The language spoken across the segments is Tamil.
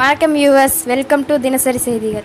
வணக்கம் யூஎஸ் வெல்கம் டு தினசரி செய்திகள்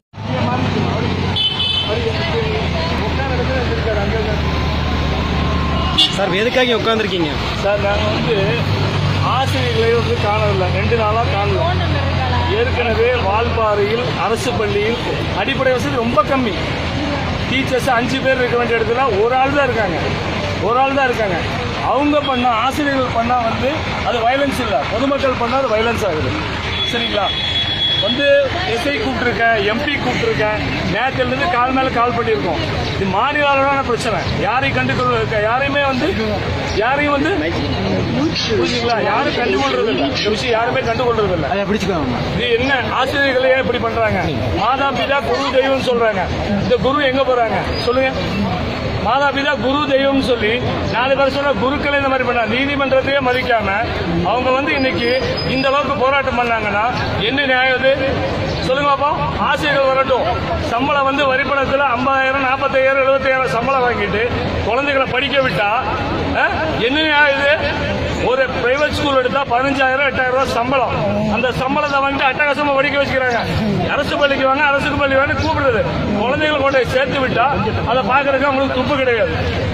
சார் எதுக்காக உட்காந்துருக்கீங்க சார் நாங்கள் வந்து ஆசிரியர்களை வந்து காணவில்லை ரெண்டு நாளாக காணல ஏற்கனவே வால்பாறையில் அரசு பள்ளியில் அடிப்படை வசதி ரொம்ப கம்மி டீச்சர்ஸ் அஞ்சு பேர் இருக்க வேண்டிய இடத்துல ஒரு ஆள் தான் இருக்காங்க ஒரு ஆள் தான் இருக்காங்க அவங்க பண்ணால் ஆசிரியர்கள் பண்ணால் வந்து அது வயலன்ஸ் இல்லை பொதுமக்கள் பண்ணால் அது வயலன்ஸ் ஆகுது சரிங்களா வந்து எஸ்ஐ கூப்பிட்டுருக்கேன் எம்பி கூப்பிட்டுருக்கேன் நேரத்துலேருந்து கால் மேலே கால் பண்ணியிருக்கோம் இது மாநில அளவிலான பிரச்சனை யாரையும் கண்டுக்கொள்ள யாரையுமே வந்து யாரையும் வந்து புரிஞ்சுங்களா யாரும் கண்டுகொள்றது இல்லை இந்த விஷயம் யாருமே கண்டுகொள்றது இல்லை அதை பிடிச்சுக்கோங்க இது என்ன ஆசிரியர்களே ஏன் இப்படி பண்றாங்க மாதா பிதா குரு தெய்வம் சொல்றாங்க இந்த குரு எங்க போறாங்க சொல்லுங்க மாதா பிதா குரு தெய்வம்னு சொல்லி நாலு பேர் சொன்ன குருக்களை இந்த மாதிரி பண்ண நீதிமன்றத்தையே மதிக்காம அவங்க வந்து இன்னைக்கு இந்த அளவுக்கு போராட்டம் பண்ணாங்கன்னா என்ன நியாயம் இது சொல்லுங்க பாப்போம் ஆசிரியர்கள் வரட்டும் சம்பளம் வந்து வரிப்பணத்தில் ஐம்பதாயிரம் நாற்பத்தாயிரம் எழுபத்தாயிரம் சம்பளம் வாங்கிட்டு குழந்தைகளை படிக்க விட்டா அஹ், என்ன நியாயம் இது ஒரு பிரைவேட் ஸ்கூல் எடுத்தா பதினஞ்சாயிரம் எட்டாயிரம் ரூபாய் சம்பளம் அந்த சம்பளத்தை வாங்கிட்டு அட்டகாசமா படிக்க வச்சுக்கிறாங்க அரசு பள்ளிக்கு வாங்க அரசுக்கு பள்ளி வாங்க கூப்பிடுறது குழந்தைகளை கொண்டு போய் சேர்த்து விட்டா அதை பாக்குறதுக்கு அவங்களுக்கு துப்பு கிடையாது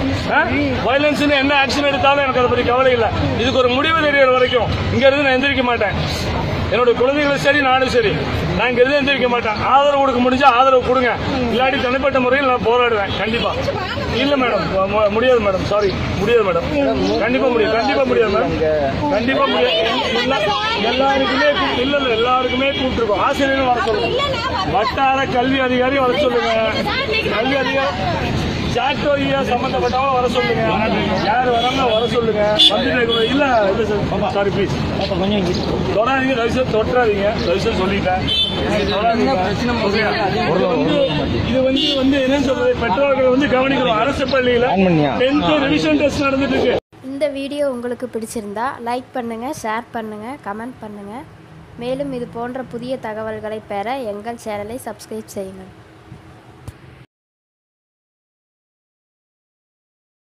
வயலன்ஸ் என்ன ஆக்ஷன் எடுத்தாலும் எனக்கு அதை பத்தி கவலை இல்லை இதுக்கு ஒரு முடிவு தெரியற வரைக்கும் இங்க இருந்து நான் எந்திரிக்க மாட்டேன் என்னோட குழந்தைகளும் சரி நானும் சரி நான் இங்க இருந்து எந்திரிக்க மாட்டேன் ஆதரவு கொடுக்க முடிஞ்சா ஆதரவு கொடுங்க இல்லாட்டி தனிப்பட்ட முறையில் நான் போராடுவேன் கண்டிப்பா இல்ல மேடம் மு- முடியாது மேடம் சாரி முடியாது மேடம் கண்டிப்பா முடியாது கண்டிப்பா முடியாது மேடம் கண்டிப்பா முடியாது எல்லா- எல்லாருக்குமே கூ- இல்ல இல்ல எல்லாருக்குமே கூப்பிட்டுருக்கோம் ஆசிரியரும் வர சொல்லுங்க வட்டார கல்வி அதிகாரி வர சொல்லுங்க கல்வி அதிகாரி ஜாக்டோரியா சம்பந்தப்பட்டவங்க வர சொல்லுங்க யார் வராம வர சொல்லுங்க வந்துட்டு இல்ல இல்ல சார் சாரி ப்ளீஸ் தொடாதீங்க தயவு செய்து தொட்டுறாதீங்க தயவு செய்து சொல்லிட்டேன் தொடாதீங்க. இது வந்து இது வந்து வந்து என்ன சொல்றது பெற்றோர்கள் வந்து கவனிக்கணும் அரசு பள்ளியில டென்த் ரிவிஷன் டெஸ்ட் நடந்துட்டு இருக்கு இந்த வீடியோ உங்களுக்கு பிடிச்சிருந்தா லைக் பண்ணுங்கள் ஷேர் பண்ணுங்கள் கமெண்ட் பண்ணுங்கள் மேலும் இது போன்ற புதிய தகவல்களை பெற எங்கள் சேனலை சப்ஸ்கிரைப் செய்யுங்கள்